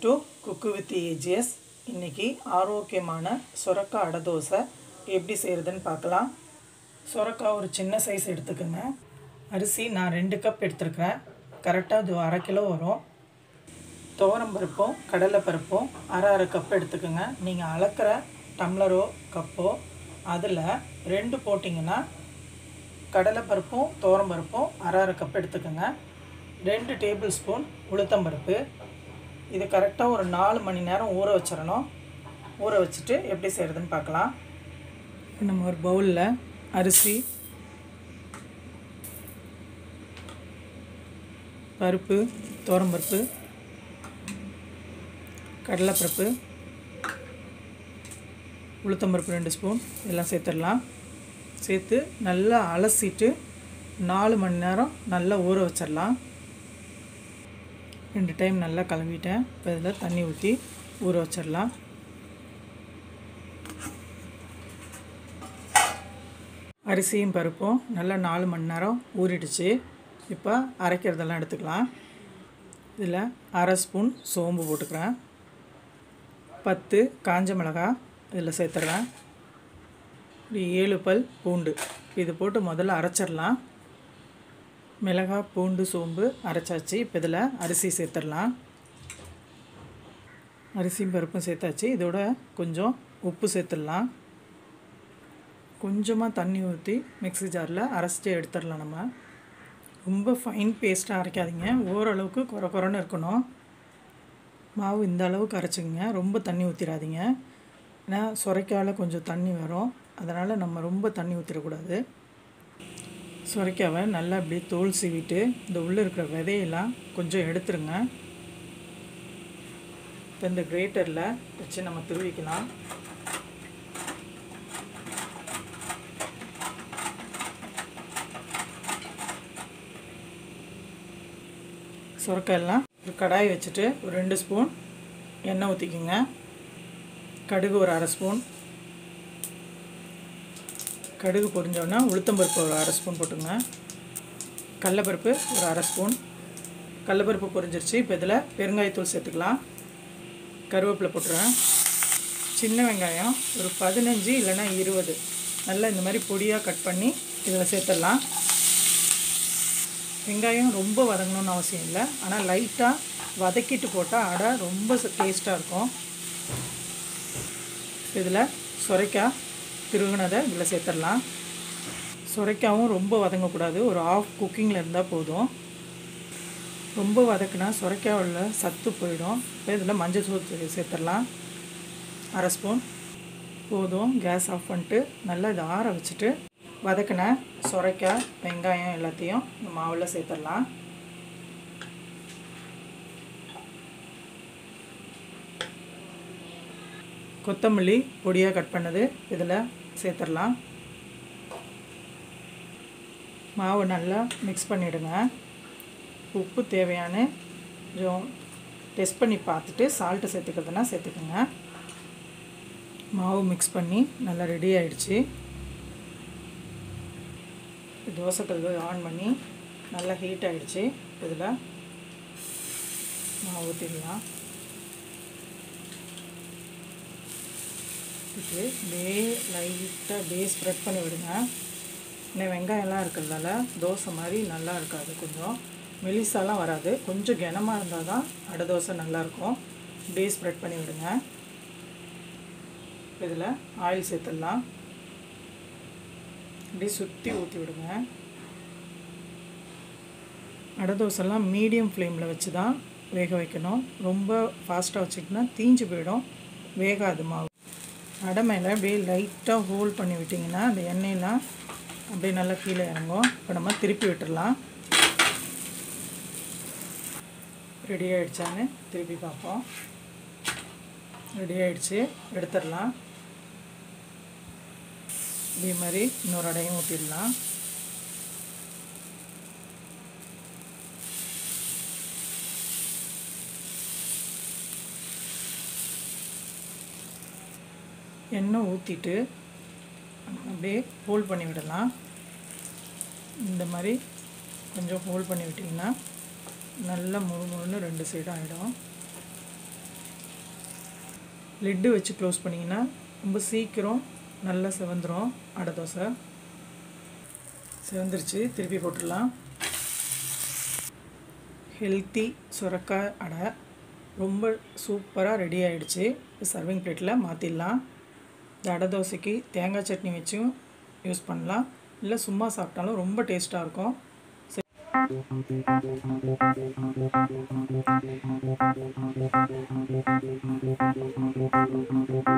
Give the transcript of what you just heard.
to cook with AGS இன்றைக்கி ஆரோக்கியமான சுரக்காய் அடை தோசை எப்படி செய்கிறதுன்னு பார்க்கலாம் சுரக்காய் ஒரு சின்ன சைஸ் எடுத்துக்கோங்க அரிசி நான் ரெண்டு கப் எடுத்துருக்கிறேன் கரெக்டாக இது அரை கிலோ வரும் துவரம் பருப்பும் கடலை பருப்பும் அரை அரை கப் எடுத்துக்கோங்க நீங்கள் அளக்கிற டம்ளரோ கப்போ அதில் ரெண்டு போட்டிங்கன்னா கடலை பருப்பும் துவரம் பருப்பும் அரை அரை கப் எடுத்துக்கோங்க ரெண்டு டேபிள் ஸ்பூன் உளுத்தம்பருப்பு இது கரெக்டாக ஒரு நாலு மணி நேரம் ஊற வச்சிடணும் ஊற வச்சுட்டு எப்படி செய்கிறதுன்னு பார்க்கலாம் நம்ம ஒரு பவுலில் அரிசி பருப்பு துவரம்பருப்பு கடலைப்பருப்பு உளுத்தம்பருப்பு ரெண்டு ஸ்பூன் எல்லாம் சேர்த்துடலாம் சேர்த்து நல்லா அலசிட்டு நாலு மணி நேரம் நல்லா ஊற வச்சிடலாம் ரெண்டு டைம் நல்லா கலவிட்டேன் இப்போ இதில் தண்ணி ஊற்றி ஊற வச்சிடலாம் அரிசியும் பருப்பும் நல்லா நாலு மணி நேரம் ஊறிடுச்சு இப்போ அரைக்கிறதெல்லாம் எடுத்துக்கலாம் இதில் அரை ஸ்பூன் சோம்பு போட்டுக்கிறேன் பத்து காஞ்ச மிளகாய் இதில் சேர்த்துறேன் ஒரு ஏழு பல் பூண்டு இது போட்டு முதல்ல அரைச்சிடலாம் மிளகாய் பூண்டு சோம்பு அரைச்சாச்சு இப்போ இதில் அரிசி சேர்த்துடலாம் அரிசியும் பருப்பும் சேர்த்தாச்சு இதோட கொஞ்சம் உப்பு சேர்த்துடலாம் கொஞ்சமாக தண்ணி ஊற்றி மிக்ஸி ஜாரில் அரைச்சிட்டு எடுத்துடலாம் நம்ம ரொம்ப ஃபைன் பேஸ்ட்டாக அரைக்காதீங்க ஓரளவுக்கு குறை குறைன்னு இருக்கணும் மாவு இந்த அளவுக்கு அரைச்சிங்க ரொம்ப தண்ணி ஊற்றிடாதீங்க ஏன்னா சுரைக்காயில் கொஞ்சம் தண்ணி வரும் அதனால் நம்ம ரொம்ப தண்ணி ஊற்றிடக்கூடாது சுரைக்காவை நல்லா அப்படியே தோல் சீவிட்டு இந்த உள்ளே இருக்கிற விதையெல்லாம் கொஞ்சம் எடுத்துருங்க இப்போ இந்த கிரேட்டரில் வச்சு நம்ம துருவிக்கலாம் சுரக்காயெல்லாம் ஒரு கடாய் வச்சுட்டு ஒரு ரெண்டு ஸ்பூன் எண்ணெய் ஊற்றிக்குங்க கடுகு ஒரு அரை ஸ்பூன் கடுகு பொரிஞ்சோன்னா உளுத்தம்பருப்பு ஒரு அரை ஸ்பூன் போட்டுங்க கடலப்பருப்பு ஒரு அரை ஸ்பூன் கடலப்பருப்பு பொரிஞ்சிருச்சு இப்போ இதில் பெருங்காயத்தூள் சேர்த்துக்கலாம் கருவேப்பிலை போட்டுருவேன் சின்ன வெங்காயம் ஒரு பதினஞ்சு இல்லைன்னா இருபது நல்லா இந்த மாதிரி பொடியாக கட் பண்ணி இதில் சேர்த்துடலாம் வெங்காயம் ரொம்ப வதங்கணும்னு அவசியம் இல்லை ஆனால் லைட்டாக வதக்கிட்டு போட்டால் அடை ரொம்ப டேஸ்ட்டாக இருக்கும் இதில் சுரைக்காய் திருகுனதை இதில் சேர்த்துடலாம் சுரைக்காவும் ரொம்ப வதங்கக்கூடாது ஒரு ஆஃப் குக்கிங்கில் இருந்தால் போதும் ரொம்ப வதக்குனா சுரைக்காய் உள்ள சத்து போயிடும் இப்போ இதில் மஞ்சள் தூள் சேர்த்துடலாம் அரை ஸ்பூன் போதும் கேஸ் ஆஃப் பண்ணிட்டு நல்லா இதை ஆற வச்சுட்டு வதக்கின சுரைக்காய் வெங்காயம் எல்லாத்தையும் இந்த மாவில் சேர்த்துடலாம் கொத்தமல்லி பொடியாக கட் பண்ணது இதில் சேர்த்துடலாம் மாவு நல்லா மிக்ஸ் பண்ணிவிடுங்க உப்பு தேவையான கொஞ்சம் டெஸ்ட் பண்ணி பார்த்துட்டு சால்ட்டு சேர்த்துக்கிறதுனா சேர்த்துக்கோங்க மாவு மிக்ஸ் பண்ணி நல்லா ரெடி ஆயிடுச்சு தோசைக்கல் ஆன் பண்ணி நல்லா ஹீட் ஆகிடுச்சு இதில் மாவு ஊற்றிடலாம் இது அப்படியே லைட்டாக அப்படியே ஸ்ப்ரெட் பண்ணி விடுங்க இன்னும் வெங்காயம்லாம் இருக்கிறதால தோசை மாதிரி நல்லா இருக்காது கொஞ்சம் மெலிசாலாம் வராது கொஞ்சம் கனமாக இருந்தால் தான் அடை தோசை நல்லாயிருக்கும் அப்படியே ஸ்ப்ரெட் பண்ணி விடுங்க இதில் ஆயில் சேர்த்துடலாம் அப்படியே சுற்றி ஊற்றி விடுங்க அடை தோசைலாம் மீடியம் ஃப்ளேமில் வச்சு தான் வேக வைக்கணும் ரொம்ப ஃபாஸ்ட்டாக வச்சிட்டிங்கன்னா தீஞ்சு போயிடும் வேகாது மாவு அடை மேலே அப்படியே லைட்டாக ஹோல்ட் பண்ணி விட்டிங்கன்னா அந்த எண்ணெயெலாம் அப்படியே நல்லா கீழே இறங்கும் இப்போ நம்ம திருப்பி விட்டுடலாம் ரெடி ஆகிடுச்சான்னு திருப்பி பார்ப்போம் ரெடி ஆகிடுச்சு எடுத்துடலாம் இதே மாதிரி இன்னொரு அடையும் ஊற்றிடலாம் எண்ணெய் ஊற்றிட்டு அப்படியே ஹோல்ட் பண்ணி விடலாம் இந்த மாதிரி கொஞ்சம் ஹோல்ட் பண்ணி விட்டிங்கன்னா நல்லா முழு முழுன்னு ரெண்டு சைடும் ஆகிடும் லிட்டு வச்சு க்ளோஸ் பண்ணிங்கன்னா ரொம்ப சீக்கிரம் நல்லா செவந்துடும் அடை தோசை செவந்துருச்சு திருப்பி போட்டுடலாம் ஹெல்த்தி சுரக்காய் அடை ரொம்ப சூப்பராக ரெடி ஆகிடுச்சு சர்விங் பிளேட்டில் மாற்றிடலாம் இந்த அடை தோசைக்கு தேங்காய் சட்னி வச்சும் யூஸ் பண்ணலாம் இல்லை சும்மா சாப்பிட்டாலும் ரொம்ப டேஸ்ட்டாக இருக்கும் சரி